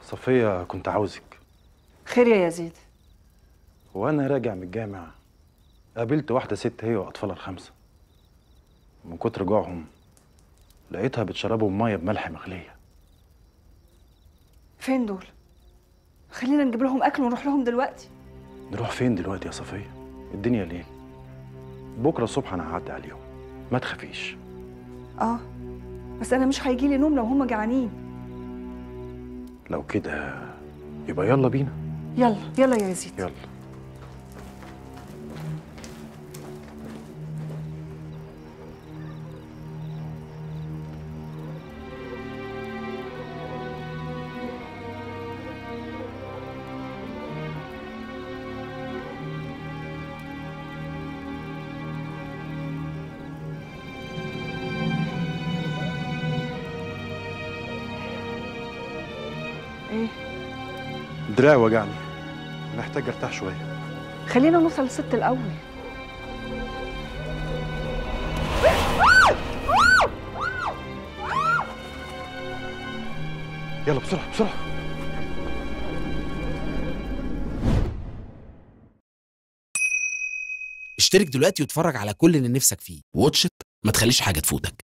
صفية كنت عاوزك خير يا يزيد وأنا راجع من الجامع قابلت واحدة ست هي وأطفالها الخمسة من كتر جوعهم لقيتها بتشربوا مية بملح مغلية فين دول خلينا نجيب لهم اكل ونروح لهم دلوقتي نروح فين دلوقتي يا صفية؟ الدنيا ليل بكرة الصبح أنا هعدي عليهم ما تخافيش اه بس انا مش هيجي لي نوم لو هم جعانين لو كده يبقى يلا بينا يلا يلا يا يزيد يلا ايه دراعي وجعني محتاج ارتاح شوية خلينا نوصل للست الاول يلا بسرعة بسرعة اشترك دلوقتي واتفرج على كل اللي نفسك فيه واتش إت، ما تخليش حاجة تفوتك